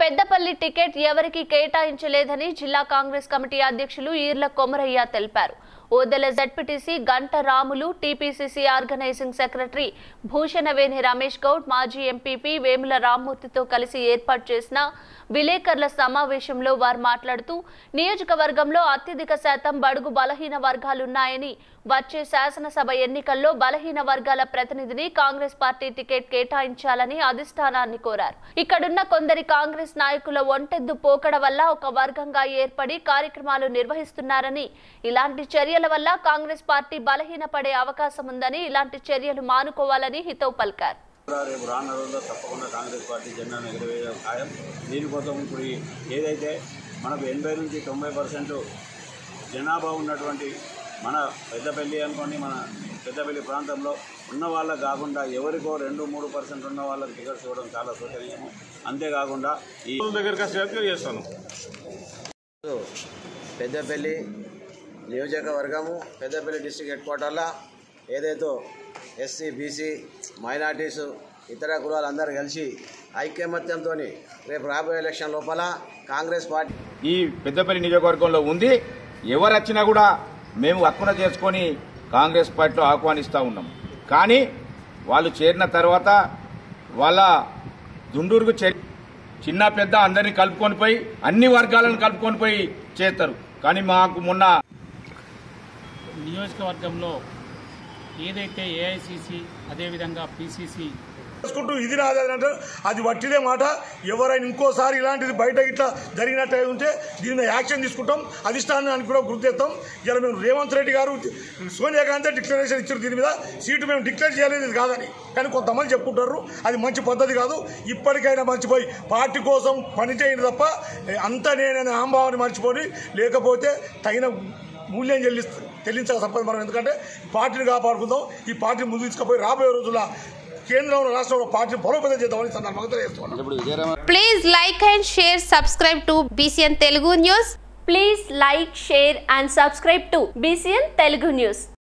Peddapalli ticket ఎవరికి కేటాయించలేదని జిల్లా Congress committee అధ్యక్షులు ఈర్ల కొమరయ్య తెలిపారు Odela ZPTC Ganta Ramulu TPCC organising secretary Bhushanaveni Ramesh Goud మాజీ ఎంపీపీ వేముల రామ్మూర్తితో కలిసి ఏర్పాటు చేసిన విలేకరుల సమావేశంలో వారు మాట్లాడుతూ నియోజకవర్గంలో అత్యధిక శాతం బడుగు బలహీన వర్గాలున్నాయని వచ్చే శాసనసభ ఎన్నికల్లో బలహీన వర్గాల ప్రతినిధిని కాంగ్రెస్ పార్టీ టికెట్ కేటాయించాలని అధిష్టానాన్ని కోరారు ఇక్కడున్న కొందరి కాంగ్రెస్ నాయకుల ఒంటెద్దు పోకడ వల్ల ఒక వర్గంగా ఏర్పడి కార్యక్రమాలు నిర్వహిస్తున్నారని ఇలాంటి చర్యల వల్ల కాంగ్రెస్ పార్టీ బలహీనపడే అవకాశం ఉందని ఇలాంటి చర్యలు మానుకోవాలని హితవు పలికారు కూడా రేపు రానున్న రోజుల్లో తప్పకుండా కాంగ్రెస్ పార్టీ జెండాను ఎగురవేయడం ఖాయం దీనికోసం ఇప్పుడు ఈ- ఏదైతే మనకు ఎనభై నుంచి తొంభై పర్సెంట్ జనాభా ఉన్నటువంటి మన పెద్దపల్లి అనుకోండి మన పెద్దపల్లి ప్రాంతంలో ఉన్న వాళ్ళకు కాకుండా ఎవరికో రెండు మూడు పర్సెంట్ ఉన్న వాళ్ళకి టికెట్స్ ఇవ్వడం చాలా శోచనీయము అంతేకాకుండా ఈ దగ్గరికి వచ్చేసరికి చేస్తాను పెద్దపల్లి నియోజకవర్గము పెద్దపల్లి డిస్టిక్ హెడ్ క్వార్టర్లో ఏదైతే ఎస్సీ బీసీ మైనార్టీస్ ఇతర కులాలందరూ కలిసి ఐక్యమత్యంతో రేపు రాబోయే ఎలక్షన్ లోపల కాంగ్రెస్ పార్టీ ఈ పెద్దపల్లి నియోజకవర్గంలో ఉంది ఎవరు వచ్చినా కూడా మేము హక్కున చేసుకొని కాంగ్రెస్ పార్టీలో ఆహ్వానిస్తూ ఉన్నాం కానీ వాళ్ళు చేరిన తర్వాత వాళ్ళ దుండూరుకు చేరి చిన్న పెద్ద అందరినీ కలుపుకొని పోయి అన్ని వర్గాలను కలుపుకొని పోయి చేస్తారు కానీ మాకు మొన్న నియోజకవర్గంలో ఏదైతే ఏఐసిసి అదేవిధంగా పిసిసి చేసుకుంటూ ఇది నాది అది అంటారు అది వట్టిదే మాట ఎవరైనా ఇంకోసారి ఇలాంటిది బయట ఇట్లా జరిగినట్టు ఉంటే దీని మీద యాక్షన్ తీసుకుంటాం అధిష్టానానికి కూడా గుర్తు చేస్తాం ఇలా మేము రేవంత్ రెడ్డి గారు సోనియా గాంధీ డిక్లరేషన్ ఇచ్చారు దీని మీద సీటు మేము డిక్లేర్ చేయలేదు ఇది కాదని కానీ కొంతమంది చెప్పుకుంటారు అది మంచి పద్ధతి కాదు ఇప్పటికైనా మర్చిపోయి పార్టీ కోసం పని చేయండి తప్ప అంతా నేననే ఆంభావాన్ని మర్చిపోయి లేకపోతే తగిన మూల్యం చెల్లిస్త చెల్లించక తప్పదు మనం ఎందుకంటే ఈ పార్టీని కాపాడుకుందాం ఈ పార్టీని ముందు తీసుకుపోయి రాబోయే రోజుల్లో కేంద్రంలో రాష్ట్రంలో పార్టీని బలోపేతం చేద్దామని సందర్భంగా తెలియజేస్తున్నాం Please like and share, subscribe to BCN Telugu News. Please like share and subscribe to BCN Telugu news